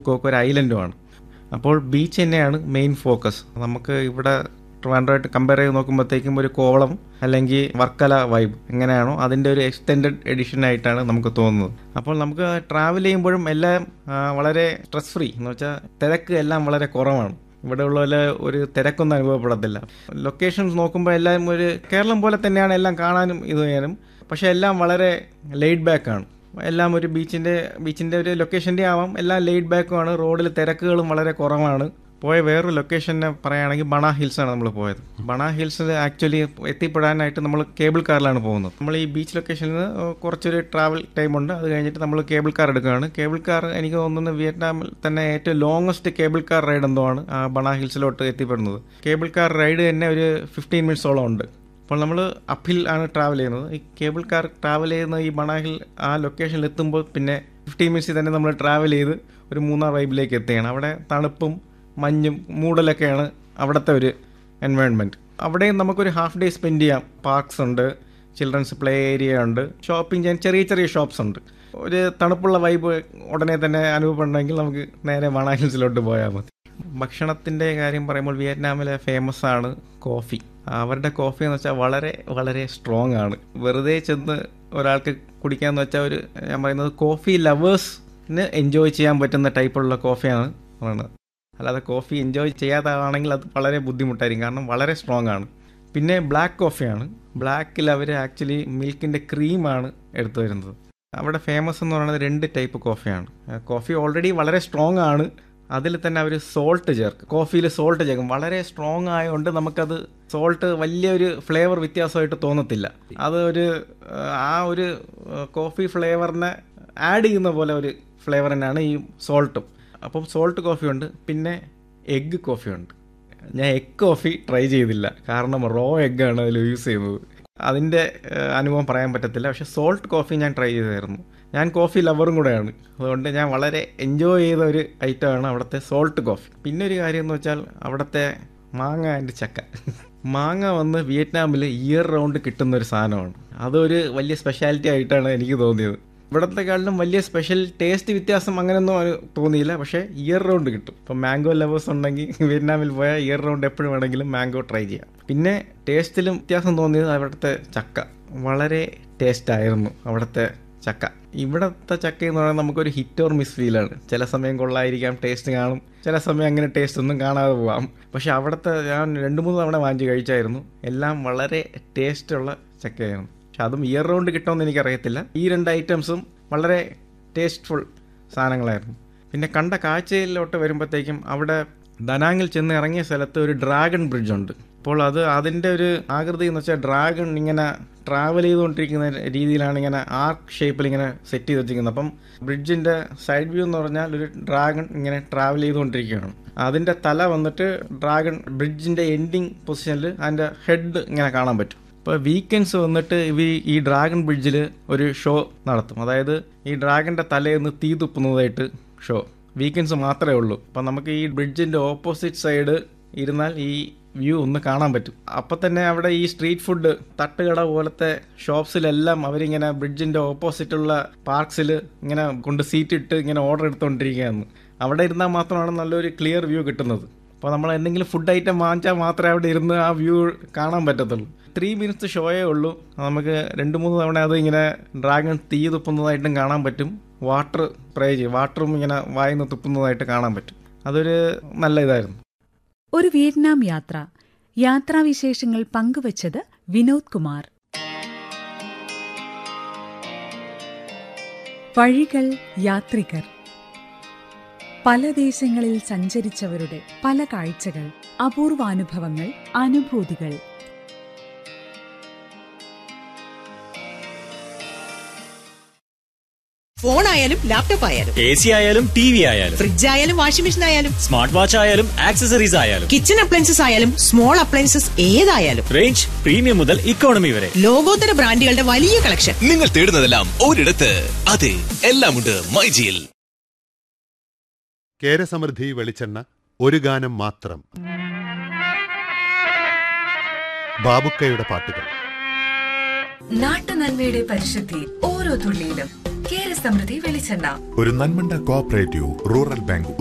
coke ഒരു ഐലൻഡുമാണ് അപ്പോൾ beach തന്നെയാണ് മെയിൻ ഫോക്കസ് നമുക്ക് ഇവിടെ ട്രിവാൻഡ്രമായിട്ട് കമ്പയർ ചെയ്ത് നോക്കുമ്പോഴത്തേക്കും ഒരു കോവളം അല്ലെങ്കിൽ വർക്കല വൈബ് എങ്ങനെയാണോ അതിൻ്റെ ഒരു എക്സ്റ്റെൻഡഡ് എഡിഷൻ ആയിട്ടാണ് നമുക്ക് തോന്നുന്നത് അപ്പോൾ നമുക്ക് ട്രാവൽ ചെയ്യുമ്പോഴും എല്ലാം ആ, വളരെ സ്ട്രെസ് ഫ്രീ എന്ന് വെച്ചാൽ തിരക്ക് എല്ലാം വളരെ കുറവാണ് ഇവിടെ ഉള്ള പോലെ ഒരു തിരക്കൊന്നും അനുഭവപ്പെടത്തില്ല ലൊക്കേഷൻസ് നോക്കുമ്പോൾ എല്ലാം ഒരു കേരളം പോലെ തന്നെയാണ് എല്ലാം കാണാനും ഇത് ചെയ്യാനും പക്ഷെ എല്ലാം വളരെ ലെയ്ഡ് ബാക്ക് ആണ് എല്ലാം ഒരു ബീച്ചിൻ്റെ ബീച്ചിൻ്റെ ഒരു ലൊക്കേഷൻ്റെ ആവാം എല്ലാം ലെയ്ഡ് ബാക്കും ആണ് റോഡിൽ തിരക്കുകളും വളരെ കുറവാണ് പോയ വേറൊരു ലൊക്കേഷനെ പറയുകയാണെങ്കിൽ ബണ ഹിൽസ് ആണ് നമ്മൾ പോയത് ബണ ഹിൽസിൽ ആക്ച്വലി എത്തിപ്പെടാനായിട്ട് നമ്മൾ കേബിൾ കാറിലാണ് പോകുന്നത് നമ്മൾ ഈ ബീച്ച് ലൊക്കേഷനിൽ നിന്ന് കുറച്ചൊരു ട്രാവൽ ടൈം ഉണ്ട് അത് കഴിഞ്ഞിട്ട് നമ്മൾ കേബിൾ കാർ എടുക്കുകയാണ് കേബിൾ കാർ എനിക്ക് തോന്നുന്നു വിയറ്റ്നാമിൽ തന്നെ ഏറ്റവും ലോങ്ങസ്റ്റ് കേബിൾ കാർ റൈഡ് എന്തോ ആണ് ആ ബണ ഹിൽസിലോട്ട് എത്തിപ്പെടുന്നത് കേബിൾ കാർ റൈഡ് തന്നെ ഒരു ഫിഫ്റ്റീൻ മിനിറ്റ്സോളം ഉണ്ട് അപ്പോൾ നമ്മൾ അപ്പിൽ ആണ് ട്രാവൽ ചെയ്യുന്നത് ഈ കേബിൾ കാർ ട്രാവൽ ചെയ്യുന്ന ഈ ബണാഹിൽ ആ ലൊക്കേഷനിൽ എത്തുമ്പോൾ പിന്നെ ഫിഫ്റ്റീൻ മിനിറ്റ്സിൽ തന്നെ നമ്മൾ ട്രാവൽ ചെയ്ത് ഒരു മൂന്നാർ വൈബിലേക്ക് എത്തുകയാണ് അവിടെ തണുപ്പും മഞ്ഞും മൂടലൊക്കെയാണ് അവിടുത്തെ ഒരു എൻവയോൺമെൻറ്റ് അവിടെയും നമുക്കൊരു ഹാഫ് ഡേ സ്പെൻഡ് ചെയ്യാം പാർക്സ് ഉണ്ട് ചിൽഡ്രൻസ് പ്ലേ ഏരിയ ഉണ്ട് ഷോപ്പിംഗ് ചെയ്യാൻ ചെറിയ ചെറിയ ഷോപ്സ് ഉണ്ട് ഒരു തണുപ്പുള്ള വൈബ് ഉടനെ തന്നെ അനുഭവപ്പെടണമെങ്കിൽ നമുക്ക് നേരെ വണ ഹിൽസിലോട്ട് പോയാൽ മതി ഭക്ഷണത്തിൻ്റെ കാര്യം പറയുമ്പോൾ വിയറ്റ്നാമിലെ ഫേമസ് ആണ് കോഫി അവരുടെ കോഫി എന്ന് വെച്ചാൽ വളരെ വളരെ സ്ട്രോങ് ആണ് വെറുതെ ചെന്ന് ഒരാൾക്ക് കുടിക്കാന്ന് വെച്ചാൽ ഒരു ഞാൻ പറയുന്നത് കോഫി ലവേഴ്സിന് എൻജോയ് ചെയ്യാൻ പറ്റുന്ന ടൈപ്പുള്ള കോഫിയാണ് പറയുന്നത് അല്ലാതെ കോഫി എൻജോയ് ചെയ്യാത്തതാണെങ്കിൽ അത് വളരെ ബുദ്ധിമുട്ടായിരിക്കും കാരണം വളരെ സ്ട്രോങ് ആണ് പിന്നെ ബ്ലാക്ക് കോഫിയാണ് ബ്ലാക്കിൽ അവർ ആക്ച്വലി മിൽക്കിൻ്റെ ക്രീമാണ് എടുത്തു വരുന്നത് അവിടെ ഫേമസ് എന്ന് പറയുന്നത് രണ്ട് ടൈപ്പ് കോഫിയാണ് കോഫി ഓൾറെഡി വളരെ സ്ട്രോങ് ആണ് അതിൽ തന്നെ അവർ സോൾട്ട് ചേർക്കും കോഫിയിൽ സോൾട്ട് ചേർക്കും വളരെ സ്ട്രോങ് ആയതുകൊണ്ട് നമുക്കത് സോൾട്ട് വലിയൊരു ഫ്ലേവർ വ്യത്യാസമായിട്ട് തോന്നത്തില്ല അത് ഒരു ആ ഒരു കോഫി ഫ്ലേവറിനെ ആഡ് ചെയ്യുന്ന പോലെ ഒരു ഫ്ലേവർ തന്നെയാണ് ഈ സോൾട്ടും അപ്പം സോൾട്ട് കോഫി ഉണ്ട് പിന്നെ എഗ്ഗ് കോഫി ഉണ്ട് ഞാൻ എഗ് കോഫി ട്രൈ ചെയ്തില്ല കാരണം റോ എഗ്ഗാണ് അതിൽ യൂസ് ചെയ്യുന്നത് അതിൻ്റെ ഏഹ്, അനുഭവം പറയാൻ പറ്റത്തില്ല പക്ഷെ സോൾട്ട് കോഫി ഞാൻ ട്രൈ ചെയ്തായിരുന്നു ഞാൻ കോഫി ലവറും കൂടെയാണ് അതുകൊണ്ട് ഞാൻ വളരെ എൻജോയ് ചെയ്ത ഒരു ഐറ്റമാണ് അവിടുത്തെ സോൾട്ട് കോഫി പിന്നെ ഒരു കാര്യം എന്ന് വെച്ചാൽ അവിടുത്തെ മാങ്ങ ആൻഡ് ചക്ക മാങ്ങ വന്ന് വിയറ്റ്നാമിൽ ഇയർ റൗണ്ട് കിട്ടുന്ന ഒരു സാധനമാണ് അതൊരു വലിയ സ്പെഷ്യാലിറ്റി ആയിട്ടാണ് എനിക്ക് തോന്നിയത് ഇവിടത്തെക്കാളിലും വലിയ സ്പെഷ്യൽ ടേസ്റ്റ് വ്യത്യാസം അങ്ങനെയൊന്നും ഒരു തോന്നിയില്ല പക്ഷേ ഇയർ റൗണ്ട് കിട്ടും ഇപ്പം മാംഗോ ലവേഴ്സ് ഉണ്ടെങ്കിൽ വിയറ്റ്നാമിൽ പോയാൽ ഇയർ റൗണ്ട് എപ്പോഴും വേണമെങ്കിലും മാംഗോ ട്രൈ ചെയ്യാം പിന്നെ ടേസ്റ്റിലും വ്യത്യാസം തോന്നിയത് അവിടുത്തെ ചക്ക വളരെ ടേസ്റ്റ് ആയിരുന്നു അവിടുത്തെ ചക്ക ഇവിടത്തെ ചക്ക എന്ന് പറയുന്നത് നമുക്കൊരു ഹിറ്റ് ഓർ മിസ് ഫീലാണ് ചില സമയം കൊള്ളായിരിക്കാം ടേസ്റ്റ് കാണും ചില സമയം അങ്ങനെ ടേസ്റ്റ് ഒന്നും കാണാതെ പോവാം പക്ഷെ അവിടുത്തെ ഞാൻ രണ്ട് മൂന്ന് തവണ വാങ്ങിച്ച് കഴിച്ചായിരുന്നു എല്ലാം വളരെ ടേസ്റ്റുള്ള ചക്കയായിരുന്നു പക്ഷെ അതും ഇയർ റൗണ്ട് കിട്ടുമെന്ന് എനിക്കറിയത്തില്ല ഈ രണ്ട് ഐറ്റംസും വളരെ ടേസ്റ്റ്ഫുൾ സാധനങ്ങളായിരുന്നു പിന്നെ കണ്ട കാഴ്ചയിലോട്ട് വരുമ്പോഴത്തേക്കും അവിടെ ദനാങ്ങിൽ ചെന്ന് ഇറങ്ങിയ സ്ഥലത്ത് ഒരു ഡ്രാഗൺ ബ്രിഡ്ജ് ഉണ്ട് അപ്പോൾ അത് അതിൻ്റെ ഒരു ആകൃതി എന്ന് വെച്ചാൽ ഡ്രാഗൺ ഇങ്ങനെ ട്രാവൽ ചെയ്തുകൊണ്ടിരിക്കുന്ന രീതിയിലാണ് ഇങ്ങനെ ആർക്ക് ഷേപ്പിൽ ഇങ്ങനെ സെറ്റ് ചെയ്ത് വെച്ചിരിക്കുന്നത് അപ്പം ബ്രിഡ്ജിൻ്റെ സൈഡ് വ്യൂ എന്ന് പറഞ്ഞാൽ ഒരു ഡ്രാഗൺ ഇങ്ങനെ ട്രാവൽ ചെയ്തുകൊണ്ടിരിക്കുകയാണ് അതിൻ്റെ തല വന്നിട്ട് ഡ്രാഗൺ ബ്രിഡ്ജിൻ്റെ എൻഡിങ് പൊസിഷനിൽ അതിൻ്റെ ഹെഡ് ഇങ്ങനെ കാണാൻ പറ്റും ഇപ്പോൾ വീക്കെൻഡ്സ് വന്നിട്ട് ഇവർ ഈ ഡ്രാഗൺ ബ്രിഡ്ജിൽ ഒരു ഷോ നടത്തും അതായത് ഈ ഡ്രാഗൻ്റെ തലേന്ന് തീ തുപ്പുന്നതായിട്ട് ഷോ വീക്കെൻഡ്സ് മാത്രമേ ഉള്ളൂ അപ്പം നമുക്ക് ഈ ബ്രിഡ്ജിൻ്റെ ഓപ്പോസിറ്റ് സൈഡ് ഇരുന്നാൽ ഈ വ്യൂ ഒന്ന് കാണാൻ പറ്റും അപ്പം തന്നെ അവിടെ ഈ സ്ട്രീറ്റ് ഫുഡ് തട്ടുകട പോലത്തെ ഷോപ്സിലെല്ലാം അവരിങ്ങനെ ബ്രിഡ്ജിൻ്റെ ഓപ്പോസിറ്റുള്ള പാർക്സിൽ ഇങ്ങനെ കൊണ്ട് സീറ്റ് ഇട്ട് ഇങ്ങനെ ഓർഡർ എടുത്തുകൊണ്ടിരിക്കുകയാണ് അവിടെ ഇരുന്നാൽ മാത്രമാണ് നല്ലൊരു ക്ലിയർ വ്യൂ കിട്ടുന്നത് അപ്പോൾ നമ്മൾ എന്തെങ്കിലും ഫുഡ് ഐറ്റം വാങ്ങിച്ചാൽ മാത്രമേ അവിടെ ഇരുന്ന് ആ വ്യൂ കാണാൻ പറ്റത്തുള്ളൂ ത്രീ മിനിറ്റ്സ് ഷോയേ ഉള്ളൂ നമുക്ക് രണ്ട് മൂന്ന് തവണ അത് ഇങ്ങനെ ഡ്രാഗൺ തീ തുപ്പുന്നതായിട്ടും കാണാൻ പറ്റും വാട്ടർ സ്പ്രേ ചെയ്യും വാട്ടറും ഇങ്ങനെ വായിന്ന് തുപ്പുന്നതായിട്ട് കാണാൻ പറ്റും അതൊരു നല്ല ഇതായിരുന്നു ഒരു വിയറ്റ്നാം യാത്ര യാത്രാവിശേഷങ്ങൾ പങ്കുവച്ചത് വിനോദ് കുമാർ വഴികൾ യാത്രികർ പല ദേശങ്ങളിൽ സഞ്ചരിച്ചവരുടെ പല കാഴ്ചകൾ അപൂർവാനുഭവങ്ങൾ അനുഭൂതികൾ ഫോൺ ആയാലും ലാപ്ടോപ്പ് ആയാലും എ സി ആയാലും ടി വി ആയാലും ഫ്രിഡ്ജ് ആയാലും വാഷിംഗ് മെഷീൻ ആയാലും സ്മാർട്ട് വാച്ച് ആയാലും ആക്സസറീസ് ആയാലും കിച്ചൺ അപ്ലയൻസസ് ആയാലും സ്മോൾ അപ്ലയൻസസ് ഏതായാലും റേഞ്ച് പ്രീമിയം മുതൽ ഇക്കോണമി വരെ ലോകോത്തര ബ്രാൻഡുകളുടെ വലിയ കളക്ഷൻ നിങ്ങൾ തേടുന്നതെല്ലാം ഒരിടത്ത് അതെ എല്ലാമുണ്ട് മൈജിയിൽ കേരസമൃദ്ധി വെളിച്ചെണ്ണ ഒരു ഗാനം മാത്രം ബാബുക്കയുടെ പാട്ടുകൾ നാട്ടുനന്മയുടെ പരിശുദ്ധി ഓരോ തുള്ളിയിലും കേര സമൃദ്ധി വെളിച്ചെണ്ണ ഒരു നന്മണ്ട കോഓപ്പറേറ്റീവ് റൂറൽ ബാങ്ക്